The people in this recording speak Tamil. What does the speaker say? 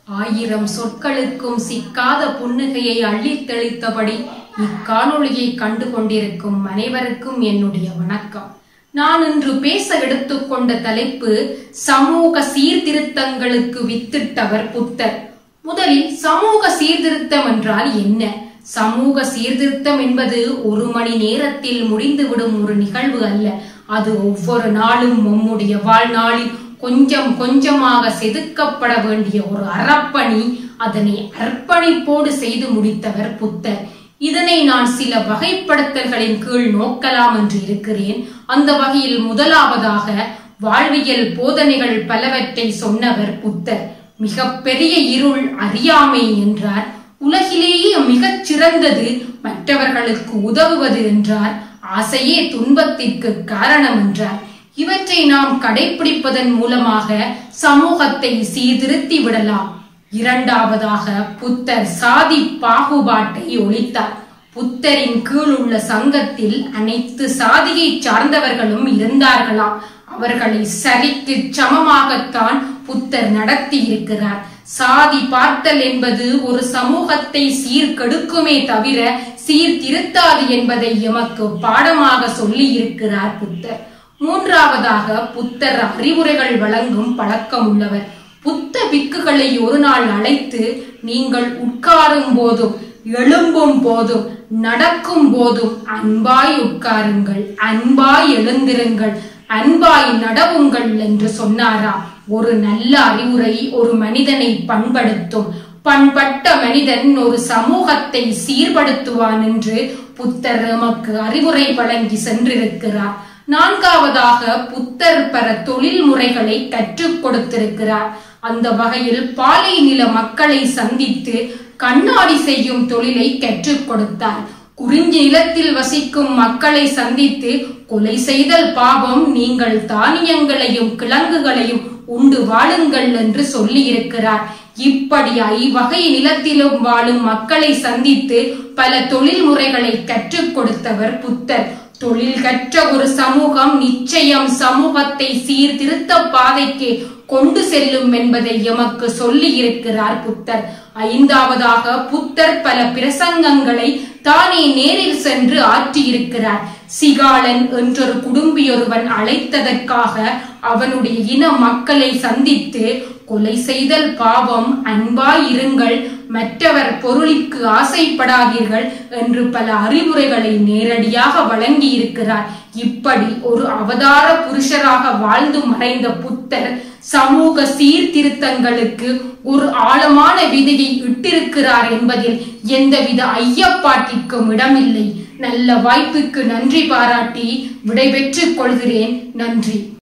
ஆயிரம் சொற்களுக்கும் சிக்காத புன்னகையை அள்ளித் தெளித்தபடி இக்காணொளியை கண்டு கொண்டிருக்கும் அனைவருக்கும் என்னுடைய வணக்கம் நான் இன்று பேச எடுத்துக்கொண்ட தலைப்பு சமூக சீர்திருத்தங்களுக்கு வித்திட்டவர் புத்தர் முதலில் சமூக சீர்திருத்தம் என்றால் என்ன சமூக சீர்திருத்தம் என்பது ஒரு மணி நேரத்தில் முடிந்துவிடும் ஒரு நிகழ்வு அல்ல அது ஒவ்வொரு நாளும் நம்முடைய வாழ்நாளில் கொஞ்சம் கொஞ்சமாக செதுக்கப்பட வேண்டிய ஒரு அறப்பணி அதனை அர்ப்பணிப்போடு செய்து முடித்தவர் புத்தர் இதனை நான் சில வகைப்படுத்தல்களின் கீழ் நோக்கலாம் என்று இருக்கிறேன் அந்த வகையில் முதலாவதாக வாழ்வியல் போதனைகள் பலவற்றை சொன்னவர் புத்தர் மிக பெரிய இருள் அறியாமை என்றார் உலகிலேயே மிகச் சிறந்தது மற்றவர்களுக்கு உதவுவது என்றார் ஆசையே துன்பத்திற்கு காரணம் என்றார் இவற்றை நாம் கடைபிடிப்பதன் மூலமாக சமூகத்தை சீர்திருத்தி விடலாம் இரண்டாவதாக புத்தர் சாதி பாகுபாட்டை ஒழித்தார் புத்தரின் கீழ் உள்ள சங்கத்தில் அனைத்து சாதியை சார்ந்தவர்களும் இருந்தார்களாம் அவர்களை சரிக்கு சமமாகத்தான் புத்தர் நடத்தி இருக்கிறார் சாதி பார்த்தல் என்பது ஒரு சமூகத்தை சீர்கெடுக்குமே தவிர சீர்திருத்தாது என்பதை எமக்கு பாடமாக சொல்லி இருக்கிறார் புத்தர் மூன்றாவதாக புத்தர் அறிவுரைகள் வழங்கும் பழக்கம் உள்ளவர் புத்த பிக்குகளை ஒரு நாள் அழைத்து நீங்கள் உட்காரும் போதும் எழும்பும் போதும் நடக்கும் போதும் அன்பாய் உட்காருங்கள் அன்பாய் எழுந்திருங்கள் அன்பாய் நடவுங்கள் என்று சொன்னாராம் ஒரு நல்ல அறிவுரை ஒரு மனிதனை பண்படுத்தும் பண்பட்ட மனிதன் ஒரு சமூகத்தை சீர்படுத்துவான் என்று புத்தர் எமக்கு அறிவுரை வழங்கி சென்றிருக்கிறார் நான்காவதாக புத்தர் பல தொழில் முறைகளை கற்றுக் கொடுத்திருக்கிறார் அந்த வகையில் பாலை நில மக்களை சந்தித்து கண்ணாடி செய்யும் தொழிலை கற்றுக் கொடுத்தார் குறிஞ்சி நிலத்தில் வசிக்கும் மக்களை சந்தித்து கொலை செய்தல் பாவம் நீங்கள் தானியங்களையும் கிழங்குகளையும் உண்டு வாழுங்கள் என்று சொல்லி இருக்கிறார் இப்படி ஐவகை நிலத்திலும் வாழும் மக்களை சந்தித்து பல தொழில் முறைகளை கற்றுக் கொடுத்தவர் புத்தர் தொழில் கற்ற ஒரு சமூகம் நிச்சயம் சமூகத்தை சீர்திருத்த பாதைக்கு கொண்டு செல்லும் என்பதை எமக்கு சொல்லி இருக்கிறார் புத்தர் ஐந்தாவதாக புத்தர் பல பிரசங்கங்களை தானே நேரில் சென்று ஆற்றியிருக்கிறார் சிகாலன் என்றொரு குடும்பியொருவன் அழைத்ததற்காக அவனுடைய இன மக்களை சந்தித்து கொலை செய்தல் பாவம் அன்பாய் இருங்கள் மற்றவர் பொருளிற்கு ஆசைப்படாதீர்கள் என்று பல அறிவுரைகளை நேரடியாக வழங்கி இருக்கிறார் இப்படி ஒரு அவதார புருஷராக வாழ்ந்து மறைந்த புத்தர் சமூக சீர்திருத்தங்களுக்கு ஒரு ஆழமான விதியை இட்டிருக்கிறார் என்பதில் எந்தவித ஐயப்பாட்டிற்கும் இடமில்லை நல்ல வாய்ப்புக்கு நன்றி பாராட்டி விடைபெற்றுக் கொள்கிறேன் நன்றி